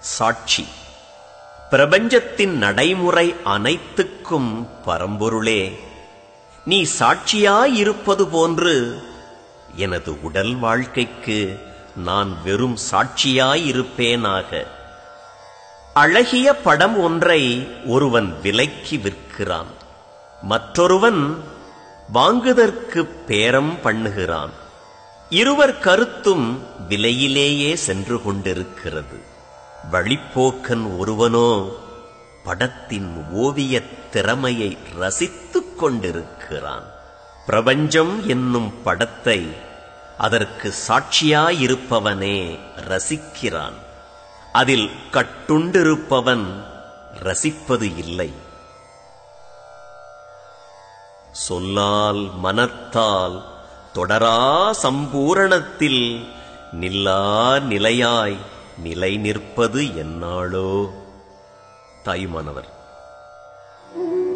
சாட்சி பிரபஞ்சத்தின் நடைமுறை அனைத்துக்கும் பரம்பொருளே நீ சாட்சியாயிருப்பது போன்று எனது உடல் வாழ்க்கைக்கு நான் வெறும் சாட்சியாயிருப்பேனாக அழகிய படம் ஒன்றை ஒருவன் விலைக்கு விற்கிறான் மற்றொருவன் வாங்குதற்கு பேரம் பண்ணுகிறான் இருவர் கருத்தும் விலையிலேயே சென்று கொண்டிருக்கிறது வழிப்போக்கன் ஒருவனோ படத்தின் ஓவியத் திறமையை ரசித்துக் கொண்டிருக்கிறான் பிரபஞ்சம் என்னும் படத்தை அதற்கு சாட்சியாயிருப்பவனே ரசிக்கிறான் அதில் கட்டுண்டிருப்பவன் ரசிப்பது இல்லை சொல்லால் மனத்தால் தொடரா சம்பூரணத்தில் நில்லா நிலையாய் நிலை நிற்பது என்னாளோ தாயுமானவர் Thank